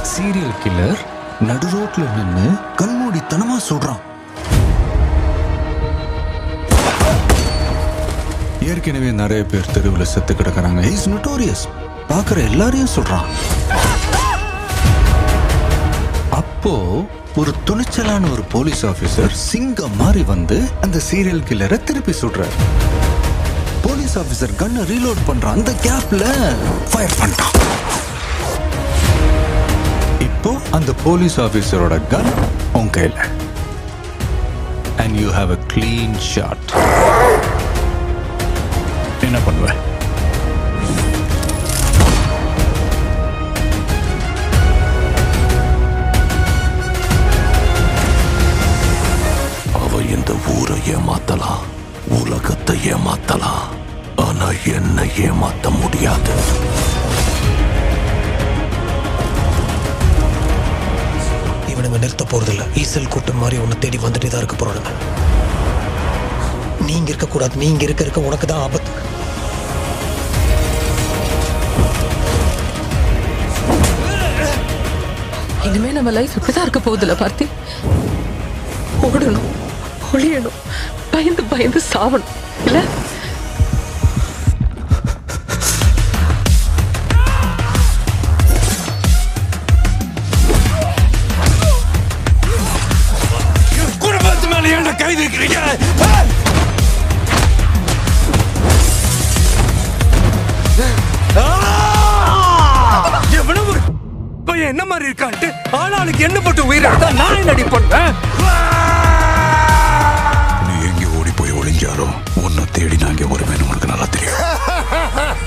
Serial killer நடு ரோட்ல நின்னு கண்மூடித்தனமா சொல்றான் ஏற்கனவே நிறைய பேர் தெருவில் செத்து கிடக்குறாங்க இஸ் நோட்டோரியஸ் பார்க்குற எல்லாரையும் சொல்றான் அப்போ ஒரு துணிச்சலான ஒரு போலீஸ் ஆபீசர் சிங்கம் மாதிரி வந்து அந்த சீரியல் கில்லரை திருப்பி சுடுறார் போலீஸ் ஆபீசர் கன்னை ரீலோட் பண்றான் அந்த கேப்ல ஃபயர் பண்ணிட்டான் இப்போ அந்த போலீஸ் ஆபீசரோட கன் உன் கையில and you have a clean shot என்ன பண்ணுவ அவ இந்த ஊரை ஏமாத்தலாம் உலகத்தை ஏமாத்தலாம் ஆனா என்ன ஏமாத்த முடியாது இவனுங்க நிறுத்த போறதில்ல ஈசல் கூட்டம் மாதிரி உன்னை தேடி வந்துட்டே தான் இருக்க போறானுங்க நீங்க இருக்க கூடாது நீங்க இருக்க இருக்க உனக்கு தான் ஆபத்து இனிமே நம்ம லைஃப் இப்படிதான் இருக்க போகுதுல பார்த்தி ஓடணும் ஒளியணும் பயந்து பயந்து சாவணும் இல்ல குடும்பத்து மேல என்ன கை வைக்கிறீங்க எவனும் ஒரு பையன் என்ன மாதிரி இருக்கான்ட்டு ஆளாளுக்கு என்ன போட்டு உயிரிழந்தா நான் என்னடி பண்ணுவேன் நீ எங்க ஓடி போய் ஒளிஞ்சாரோ உன்னை தேடி நான் இங்க வருவேன்னு உனக்கு நல்லா தெரியும்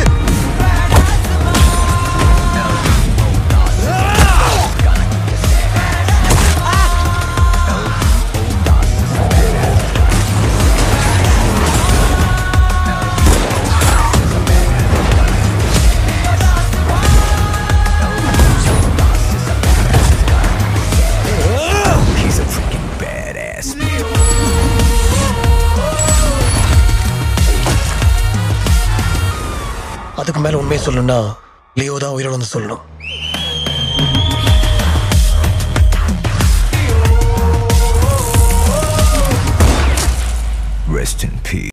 அதுக்கு மேல உண்மையை சொல்லணும்னா லியோ தான் உயிரோட வந்து சொல்லணும் Rest in peace.